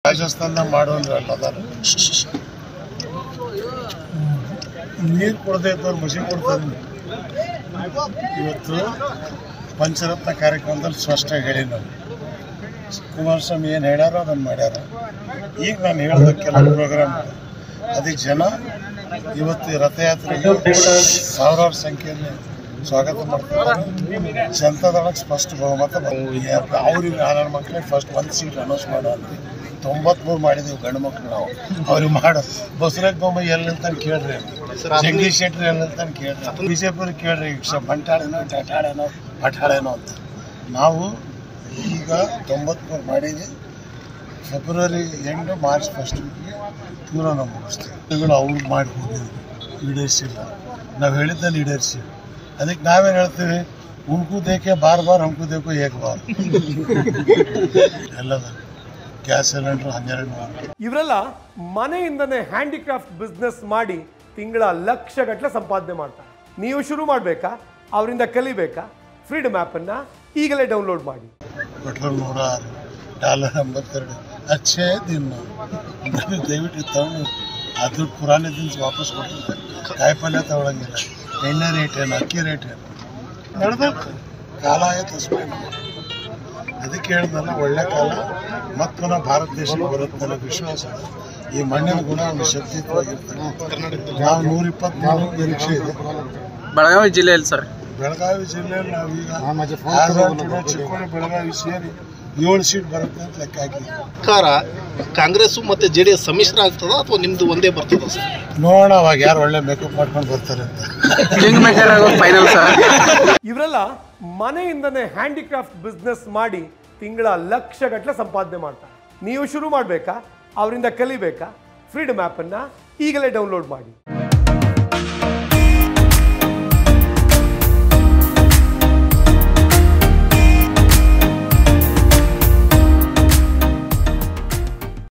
ರಾಜಸ್ಥಾನದಾಗ ಮಾಡೋನ್ರಿ ಅಲ್ಲದಾರ ನೀರು ಕೊಡದೆ ಇದ್ದವ್ರು ಮಸಿ ಕೊಡ್ತಾರೆ ಇವತ್ತು ಪಂಚರತ್ನ ಕಾರ್ಯಕ್ರಮದಲ್ಲಿ ಸ್ಪಷ್ಟ ಹೇಳಿ ನಾವು ಕುಮಾರಸ್ವಾಮಿ ಏನು ಹೇಳ್ಯಾರೋ ಅದನ್ನು ಮಾಡ್ಯಾರ ಈಗ ನಾನು ಹೇಳ್ದ ಕೆಲವು ಪ್ರೋಗ್ರಾಮ್ ಅದಕ್ಕೆ ಜನ ಇವತ್ತು ಈ ರಥಯಾತ್ರೆಗೆ ಸಾವಿರಾರು ಸಂಖ್ಯೆಯಲ್ಲಿ ಸ್ವಾಗತ ಮಾಡ್ತಾರೆ ಜನತಾದಳಕ್ಕೆ ಸ್ಪಷ್ಟ ಬಹುಮತ ಬಂದಿದೆ. ಅವ್ರಿಗೆ ನನ್ನ ಮಕ್ಕಳಿಗೆ ಫಸ್ಟ್ ಒಂದು ಸೀಟ್ ಅನೌನ್ಸ್ ಮಾಡೋ ಅಂತ ತೊಂಬತ್ಮೂರು ಮಾಡಿದೀವಿ ಗಂಡು ಮಕ್ಳು ನಾವು ಅವ್ರಿಗೆ ಮಾಡೋ ಬಸವರಾಜ ಬೊಮ್ಮಾಯಿ ಎಲ್ಲಿ ನಿಲ್ತಾನೆ ಕೇಳ್ರಿ ಜಗದೀಶ್ ಶೆಟ್ಟಿ ಎಲ್ಲಿ ನಿಲ್ತಾನೆ ಕೇಳ್ರಿ ಬಿಜೆಪಿ ಕೇಳ್ರಿ ಈಗ ಬಂಟಾಳೇನೋ ಟಟಾಳೇನೋ ಪಠಾಳೇನೋ ಅಂತ ನಾವು ಈಗ ತೊಂಬತ್ಮೂರು ಮಾಡೀವಿ ಫೆಬ್ರವರಿ ಎಂಟು ಮಾರ್ಚ್ ಫಸ್ಟ್ ಪೂರ ನಾವು ಮುಗಿಸ್ತೀವಿ ಇವುಗಳು ಅವ್ರು ಮಾಡಿ ಹೋಗಿದ್ವಿ ಈಡೇರಿಸಿಲ್ಲ ನಾವು ಹೇಳಿದ್ದಲ್ಲಿ ಈಡೇರಿಸಿ ಅದಕ್ಕೆ ನಾವೇನು ಹೇಳ್ತೀವಿ ಉನ್ಕು ದೇಕೆ ಬಾರ್ ಬಾರ್ ಹಮ್ಕು ದೇಕು ಏಕ್ ಬಾರ್ ಎಲ್ಲದ ಗ್ಯಾಸ್ ಸಿಲಿಂಡ್ರ್ ಹನ್ನೆರಡು ಬಾರ್ ಇವರೆಲ್ಲ ಮನೆಯಿಂದನೇ ಹ್ಯಾಂಡಿಕ್ರಾಫ್ಟ್ ಬಿಸ್ನೆಸ್ ಮಾಡಿ ತಿಂಗಳ ಲಕ್ಷ ಗಟ್ಟಲೆ ಸಂಪಾದನೆ ಮಾಡ್ತಾರೆ ನೀವು ಶುರು ಮಾಡಬೇಕಾ ಅವರಿಂದ ಕಲಿಬೇಕಾ ಫ್ರೀಡಮ್ ಆ್ಯಪನ್ನು ಈಗಲೇ ಡೌನ್ಲೋಡ್ ಮಾಡಿ ಪೆಟ್ರೋಲ್ ನೂರ ಆರು ಡಾಲರ್ ಎಂಬತ್ತೆರಡು ಅಚ್ಚೇ ದಿನ ನಾವು ದಯವಿಟ್ಟು ತಗೊಂಡು ಅದು ಪುರಾಣ ದಿನ ವಾಪಸ್ ಕೊಡ್ತಾರೆ ಕಾಯಿ ಪಲ್ಯ ತಗೊಳಂಗಿಲ್ಲ ಎಣ್ಣೆ ರೇಟ್ ಏನು ಅಕ್ಕಿ ರೇಟ್ ಏನು ನಡ್ಬೇಕು ಕಾಲ ಆಯ್ತು ಅಷ್ಟೇ ಅದಕ್ಕೆ ಹೇಳ್ದಲ್ಲ ಒಳ್ಳೆ ಕಾಲ ಮತ್ತೆ ಪುನಃ ಭಾರತ ದೇಶಕ್ಕೆ ಬರುತ್ತೆ ಅನ್ನೋ ವಿಶ್ವಾಸ ಇದೆ. ಈ ಮಣ್ಣಿನ ಗುಣ ಒಂದು ಶಕ್ತಿಯುತವಾಗಿರ್ತದೆ ನಾವು ನೂರ ಇಪ್ಪತ್ತ್ಮೂರು ನಿರೀಕ್ಷೆ ಇದೆ ಬೆಳಗಾವಿ ಜಿಲ್ಲೆಯಲ್ಲಿ ಸರ್ ಬೆಳಗಾವಿ ಜಿಲ್ಲೆಯಲ್ಲಿ ನಾವೀಗ ಆರು ಚಿಕ್ಕೋಡಿ ಬೆಳಗಾವಿ ಸೇರಿ ಏಳು ಸೀಟ್ ಬರುತ್ತೆ ಅಂತ ಲೆಕ್ಕ ಹಾಕಿದ್ವಿ ಸರ್ಕಾರ ಕಾಂಗ್ರೆಸ್ ಮತ್ತೆ ಜೆ ಡಿ ಎಸ್ ಸಮ್ಮಿಶ್ರ ಆಗ್ತದ ಅಥವಾ ನಿಮ್ದು ಒಂದೇ ಬರ್ತದ ಸರ್ ನೋಡೋಣ ಅವಾಗ ಯಾರು ಒಳ್ಳೆ ಮೇಕಪ್ ಮಾಡ್ಕೊಂಡು ಬರ್ತಾರೆ ಅಂತ ಕಿಂಗ್ ಮೇಕರ್ ಆಗೋದು ಫೈನಲ್ ಸರ್ ಇವರೆಲ್ಲ ಮನೆಯಿಂದನೇ ಹ್ಯಾಂಡಿಕ್ರಾಫ್ಟ್ ಬಿಸ್ನೆಸ್ ಮಾಡಿ ತಿಂಗಳ ಲಕ್ಷ ಗಟ್ಟಲೆ ಸಂಪಾದನೆ ಮಾಡ್ತಾರೆ ನೀವು ಶುರು ಮಾಡಬೇಕಾ ಅವರಿಂದ ಕಲಿಬೇಕಾ ಫ್ರೀಡಮ್ ಆ್ಯಪನ್ನು ಈಗಲೇ ಡೌನ್ಲೋಡ್ ಮಾಡಿ